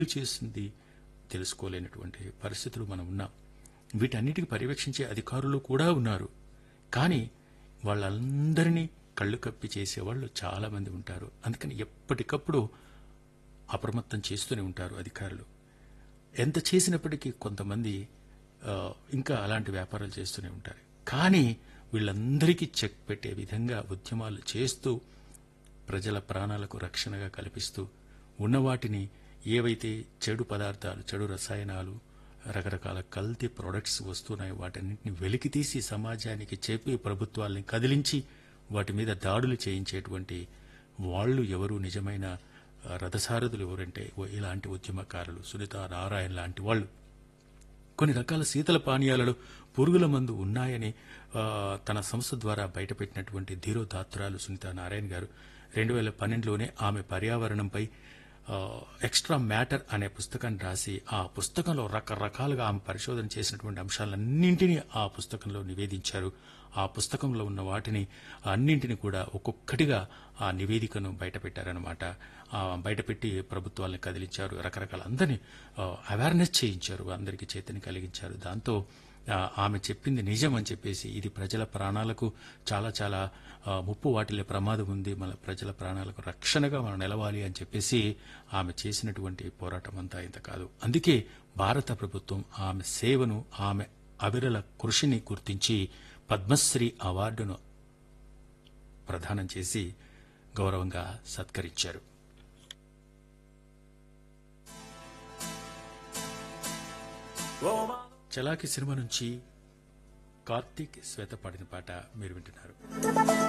చేసింది తెలుసుకోలేనటువంటి పరిస్థితులు మనం ఉన్నాం వీటన్నిటిని పర్యవేక్షించే అధికారులు కూడా ఉన్నారు కానీ వాళ్ళందరినీ కళ్ళు కప్పి చేసేవాళ్ళు చాలా మంది ఉంటారు అందుకని ఎప్పటికప్పుడు అప్రమత్తం చేస్తూనే ఉంటారు అధికారులు ఎంత చేసినప్పటికీ కొంతమంది ఆ, ఇంకా అలాంటి వ్యాపారాలు చేస్తూనే ఉంటారు కానీ వీళ్ళందరికీ చెక్ పెట్టే విధంగా ఉద్యమాలు చేస్తూ ప్రజల ప్రాణాలకు రక్షణగా కల్పిస్తూ ఉన్న వాటిని ఏవైతే చెడు పదార్థాలు చెడు రసాయనాలు రకరకాల కల్తీ ప్రొడక్ట్స్ వస్తున్నాయో వాటన్నింటిని వెలికితీసి సమాజానికి చెప్పి ప్రభుత్వాల్ని కదిలించి వాటి మీద దాడులు చేయించేటువంటి వాళ్ళు ఎవరు నిజమైన ఆ, రథసారథులు ఎవరంటే ఓ ఇలాంటి ఉద్యమకారులు సునీత నారాయణ లాంటి వాళ్ళు కొన్ని రకాల శీతల పానీయాలలో పురుగుల మందు ఉన్నాయని ఆ, తన సంస్థ ద్వారా బయటపెట్టినటువంటి ధీరోదాత్రాలు సునీత నారాయణ గారు రెండు వేల పన్నెండులోనే ఆమె పర్యావరణంపై ఆ, ఎక్స్ట్రా మ్యాటర్ అనే పుస్తకాన్ని రాసి ఆ పుస్తకంలో రకరకాలుగా ఆమె పరిశోధన చేసినటువంటి అంశాలన్నింటినీ ఆ పుస్తకంలో నివేదించారు ఆ పుస్తకంలో ఉన్న వాటిని అన్నింటిని కూడా ఒక్కొక్కటిగా ఆ నివేదికను బయటపెట్టారనమాట ఆ బయటపెట్టి ప్రభుత్వాలను కదిలించారు రకరకాల అందరినీ అవేర్నెస్ చేయించారు అందరికీ చైతన్యం కలిగించారు దాంతో ఆ, ఆమె చెప్పింది నిజం అని చెప్పేసి ఇది ప్రజల ప్రాణాలకు చాలా చాలా ఆ, ముప్పు వాటిల్లే ప్రమాదం ఉంది మన ప్రజల ప్రాణాలకు రక్షణగా మనం నిలవాలి అని చెప్పేసి ఆమె చేసినటువంటి పోరాటం అంతా ఇంత కాదు అందుకే భారత ప్రభుత్వం ఆమె సేవను ఆమె అవిరల కృషిని గుర్తించి పద్మశ్రీ అవార్డును ప్రదానం చేసి గౌరవంగా సత్కరించారు చలాకి సినిమా నుంచి కార్తీక్ శ్వేత పాడిన పాట మీరు వింటున్నారు